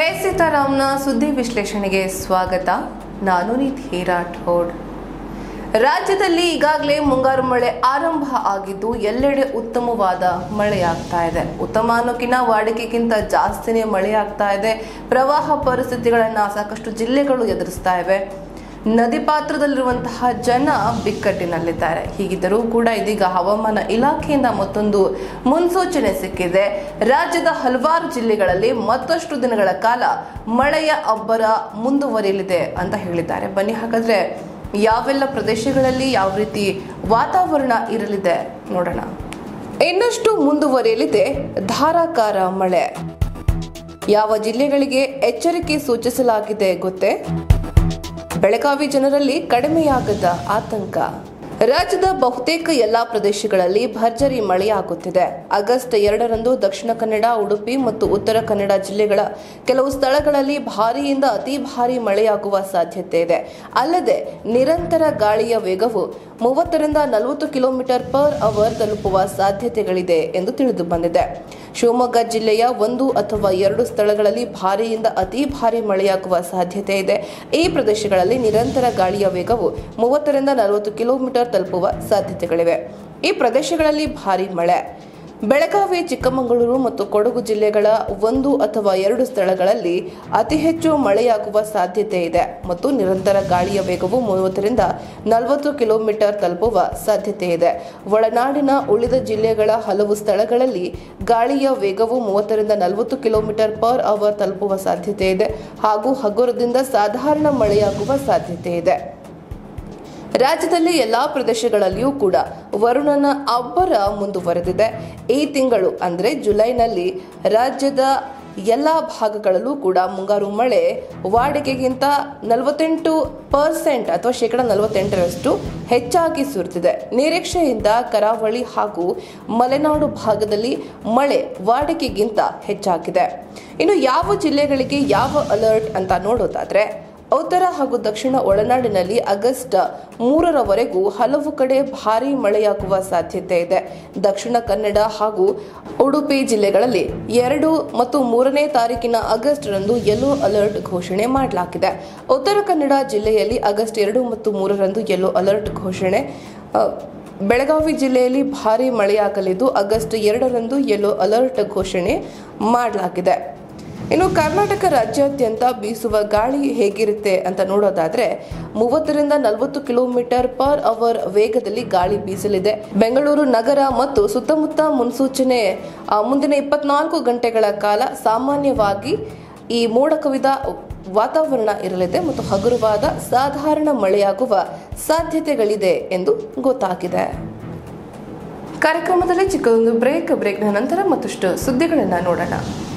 ಜೈ ಸೀತಾರಾಮ್ನ ಸುದ್ದಿ ವಿಶ್ಲೇಷಣೆಗೆ ಸ್ವಾಗತ ನಾನು ನಿಧಿ ರಾಠೋಡ್ ರಾಜ್ಯದಲ್ಲಿ ಈಗಾಗಲೇ ಮುಂಗಾರು ಮಳೆ ಆರಂಭ ಆಗಿದ್ದು ಎಲ್ಲೆಡೆ ಉತ್ತಮವಾದ ಮಳೆಯಾಗ್ತಾ ಇದೆ ಉತ್ತಮ ಅನ್ನೋಕಿನ ವಾಡಿಕೆಗಿಂತ ಜಾಸ್ತಿನೇ ಮಳೆಯಾಗ್ತಾ ಇದೆ ಪ್ರವಾಹ ಪರಿಸ್ಥಿತಿಗಳನ್ನ ಸಾಕಷ್ಟು ಜಿಲ್ಲೆಗಳು ಎದುರಿಸ್ತಾ ಇವೆ ನದಿ ಪಾತ್ರದಲ್ಲಿರುವಂತಹ ಜನ ಬಿಕ್ಕಟ್ಟಿನಲ್ಲಿದ್ದಾರೆ ಹೀಗಿದ್ದರೂ ಕೂಡ ಇದೀಗ ಹವಾಮಾನ ಇಲಾಖೆಯಿಂದ ಮತ್ತೊಂದು ಮುನ್ಸೂಚನೆ ಸಿಕ್ಕಿದೆ ರಾಜ್ಯದ ಹಲವಾರು ಜಿಲ್ಲೆಗಳಲ್ಲಿ ಮತ್ತಷ್ಟು ದಿನಗಳ ಕಾಲ ಮಳೆಯ ಅಬ್ಬರ ಮುಂದುವರಿಯಲಿದೆ ಅಂತ ಹೇಳಿದ್ದಾರೆ ಬನ್ನಿ ಹಾಗಾದ್ರೆ ಯಾವೆಲ್ಲ ಪ್ರದೇಶಗಳಲ್ಲಿ ಯಾವ ರೀತಿ ವಾತಾವರಣ ಇರಲಿದೆ ನೋಡೋಣ ಇನ್ನಷ್ಟು ಮುಂದುವರಿಯಲಿದೆ ಧಾರಾಕಾರ ಮಳೆ ಯಾವ ಜಿಲ್ಲೆಗಳಿಗೆ ಎಚ್ಚರಿಕೆ ಸೂಚಿಸಲಾಗಿದೆ ಗೊತ್ತೇ ಬೆಳಗಾವಿ ಜನರಲ್ಲಿ ಕಡಿಮೆಯಾಗದ ಆತಂಕ ರಾಜ್ಯದ ಬಹುತೇಕ ಎಲ್ಲಾ ಪ್ರದೇಶಗಳಲ್ಲಿ ಭರ್ಜರಿ ಮಳೆಯಾಗುತ್ತಿದೆ ಆಗಸ್ಟ್ ಎರಡರಂದು ದಕ್ಷಿಣ ಕನ್ನಡ ಉಡುಪಿ ಮತ್ತು ಉತ್ತರ ಕನ್ನಡ ಜಿಲ್ಲೆಗಳ ಕೆಲವು ಸ್ಥಳಗಳಲ್ಲಿ ಭಾರಿಯಿಂದ ಅತಿ ಭಾರಿ ಮಳೆಯಾಗುವ ಸಾಧ್ಯತೆ ಇದೆ ಅಲ್ಲದೆ ನಿರಂತರ ಗಾಳಿಯ ವೇಗವು ಮೂವತ್ತರಿಂದ ನಲವತ್ತು ಕಿಲೋಮೀಟರ್ ಪರ್ ಅವರ್ ತಲುಪುವ ಸಾಧ್ಯತೆಗಳಿದೆ ಎಂದು ತಿಳಿದು ಬಂದಿದೆ ಶಿವಮೊಗ್ಗ ಜಿಲ್ಲೆಯ ಒಂದು ಅಥವಾ ಎರಡು ಸ್ಥಳಗಳಲ್ಲಿ ಭಾರಿಯಿಂದ ಅತಿ ಭಾರಿ ಮಳೆಯಾಗುವ ಸಾಧ್ಯತೆ ಇದೆ ಈ ಪ್ರದೇಶಗಳಲ್ಲಿ ನಿರಂತರ ಗಾಳಿಯ ವೇಗವು ಮೂವತ್ತರಿಂದ ನಲವತ್ತು ಕಿಲೋಮೀಟರ್ ತಲುಪುವ ಸಾಧ್ಯತೆಗಳಿವೆ ಈ ಪ್ರದೇಶಗಳಲ್ಲಿ ಭಾರಿ ಮಳೆ ಬೆಳಗಾವಿ ಚಿಕ್ಕಮಗಳೂರು ಮತ್ತು ಕೊಡಗು ಜಿಲ್ಲೆಗಳ ಒಂದು ಅಥವಾ ಎರಡು ಸ್ಥಳಗಳಲ್ಲಿ ಅತಿ ಹೆಚ್ಚು ಮಳೆಯಾಗುವ ಸಾಧ್ಯತೆ ಇದೆ ಮತ್ತು ನಿರಂತರ ಗಾಳಿಯ ವೇಗವು ಮೂವತ್ತರಿಂದ ನಲವತ್ತು ಕಿಲೋಮೀಟರ್ ತಲುಪುವ ಸಾಧ್ಯತೆ ಇದೆ ಒಳನಾಡಿನ ಉಳಿದ ಜಿಲ್ಲೆಗಳ ಹಲವು ಸ್ಥಳಗಳಲ್ಲಿ ಗಾಳಿಯ ವೇಗವು ಮೂವತ್ತರಿಂದ ನಲವತ್ತು ಕಿಲೋಮೀಟರ್ ಪರ್ ಅವರ್ ತಲುಪುವ ಸಾಧ್ಯತೆ ಇದೆ ಹಾಗೂ ಹಗುರದಿಂದ ಸಾಧಾರಣ ಮಳೆಯಾಗುವ ಸಾಧ್ಯತೆ ಇದೆ ರಾಜ್ಯದಲ್ಲಿ ಎಲ್ಲಾ ಪ್ರದೇಶಗಳಲ್ಲಿಯೂ ಕೂಡ ವರುಣನ ಅಬ್ಬರ ಮುಂದುವರೆದಿದೆ ಈ ತಿಂಗಳು ಅಂದರೆ ಜುಲೈನಲ್ಲಿ ರಾಜ್ಯದ ಎಲ್ಲ ಭಾಗಗಳಲ್ಲೂ ಕೂಡ ಮುಂಗಾರು ಮಳೆ ವಾಡಿಕೆಗಿಂತ ನಲವತ್ತೆಂಟು ಪರ್ಸೆಂಟ್ ಅಥವಾ ಶೇಕಡ ನಲವತ್ತೆಂಟರಷ್ಟು ಹೆಚ್ಚಾಗಿ ಸುರಿದಿದೆ ನಿರೀಕ್ಷೆಯಿಂದ ಕರಾವಳಿ ಹಾಗೂ ಮಲೆನಾಡು ಭಾಗದಲ್ಲಿ ಮಳೆ ವಾಡಿಕೆಗಿಂತ ಹೆಚ್ಚಾಗಿದೆ ಇನ್ನು ಯಾವ ಜಿಲ್ಲೆಗಳಿಗೆ ಯಾವ ಅಲರ್ಟ್ ಅಂತ ನೋಡೋದಾದ್ರೆ ಉತ್ತರ ಹಾಗೂ ದಕ್ಷಿಣ ಒಳನಾಡಿನಲ್ಲಿ ಆಗಸ್ಟ್ ಮೂರರವರೆಗೂ ಹಲವು ಕಡೆ ಭಾರೀ ಮಳೆಯಾಗುವ ಸಾಧ್ಯತೆ ಇದೆ ದಕ್ಷಿಣ ಕನ್ನಡ ಹಾಗೂ ಉಡುಪಿ ಜಿಲ್ಲೆಗಳಲ್ಲಿ ಎರಡು ಮತ್ತು ಮೂರನೇ ತಾರೀಕಿನ ಆಗಸ್ಟ್ ರಂದು ಯೆಲ್ಲೋ ಅಲರ್ಟ್ ಘೋಷಣೆ ಮಾಡಲಾಗಿದೆ ಉತ್ತರ ಕನ್ನಡ ಜಿಲ್ಲೆಯಲ್ಲಿ ಆಗಸ್ಟ್ ಎರಡು ಮತ್ತು ಮೂರರಂದು ಯೆಲ್ಲೋ ಅಲರ್ಟ್ ಘೋಷಣೆ ಆ, ಬೆಳಗಾವಿ ಜಿಲ್ಲೆಯಲ್ಲಿ ಭಾರೀ ಮಳೆಯಾಗಲಿದ್ದು ಆಗಸ್ಟ್ ಎರಡರಂದು ಯೆಲ್ಲೋ ಅಲರ್ಟ್ ಘೋಷಣೆ ಮಾಡಲಾಗಿದೆ ಇನ್ನು ಕರ್ನಾಟಕ ರಾಜ್ಯಾದ್ಯಂತ ಬೀಸುವ ಗಾಳಿ ಹೇಗಿರುತ್ತೆ ಅಂತ ನೋಡೋದಾದ್ರೆ ಮೂವತ್ತರಿಂದ ನಲವತ್ತು ಕಿಲೋಮೀಟರ್ ಪರ್ ಅವರ್ ವೇಗದಲ್ಲಿ ಗಾಳಿ ಬೀಸಲಿದೆ ಬೆಂಗಳೂರು ನಗರ ಮತ್ತು ಸುತ್ತಮುತ್ತ ಮುನ್ಸೂಚನೆ ಆ, ಮುಂದಿನ ಇಪ್ಪತ್ನಾಲ್ಕು ಗಂಟೆಗಳ ಕಾಲ ಸಾಮಾನ್ಯವಾಗಿ ಈ ಮೋಡ ಕವಿದ ವಾತಾವರಣ ಇರಲಿದೆ ಮತ್ತು ಹಗುರವಾದ ಸಾಧಾರಣ ಮಳೆಯಾಗುವ ಸಾಧ್ಯತೆಗಳಿದೆ ಎಂದು ಗೊತ್ತಾಗಿದೆ ಕಾರ್ಯಕ್ರಮದಲ್ಲಿ ಚಿಕ್ಕದೊಂದು ಬ್ರೇಕ್ ಬ್ರೇಕ್ನ ನಂತರ ಮತ್ತಷ್ಟು ಸುದ್ದಿಗಳನ್ನು ನೋಡೋಣ